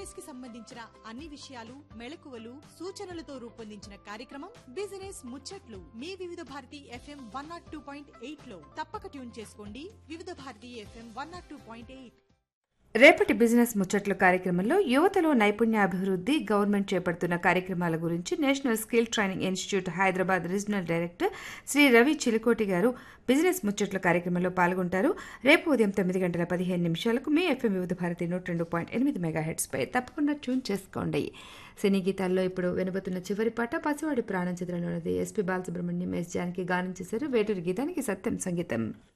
business కి సంబంధించిన అన్ని విషయాలు మెళకువలు సూచనలతో రూపొందించిన కార్యక్రమం బిజినెస్ ముచ్చట్లు మీ Vividh Bharati FM one naught two point eight లో తప్పక ట్యూన్ చేసుకోండి Vividh Bharati FM one naught two point eight రేపటి బిజినెస్ ముచ్చట్లు కార్యక్రమంలో యువతలో నైపుణ్యాభివృద్ధి గవర్నమెంట్ చేపడుతున్న కార్యక్రమాల గురించి national skill training institute Hyderabad regional director Shri Ravi Chilukoti garu business ముచ్చట్ల కార్యక్రమంలో పాల్గొంటారు రేపు ఉదయం తొమ్మిది గంటల పదిహేను నిమిషాలకు మీ ఎఫ్ఎం వివిధ భారతి నూట రెండు పాయింట్ ఎనిమిది మెగా పై తప్పకుండా ట్యూన్ చేసుకోండి సినీ గీతాల్లో ఇప్పుడు వినబోతున్న చివరి పాట పసివాడి ప్రాణం చిత్రంలోనిది ఎస్పీ బాలసుబ్రహ్మణ్యం ఎస్ జానకి గానం చేశారు వేటూరి గీతానికి సత్యం సంగీతం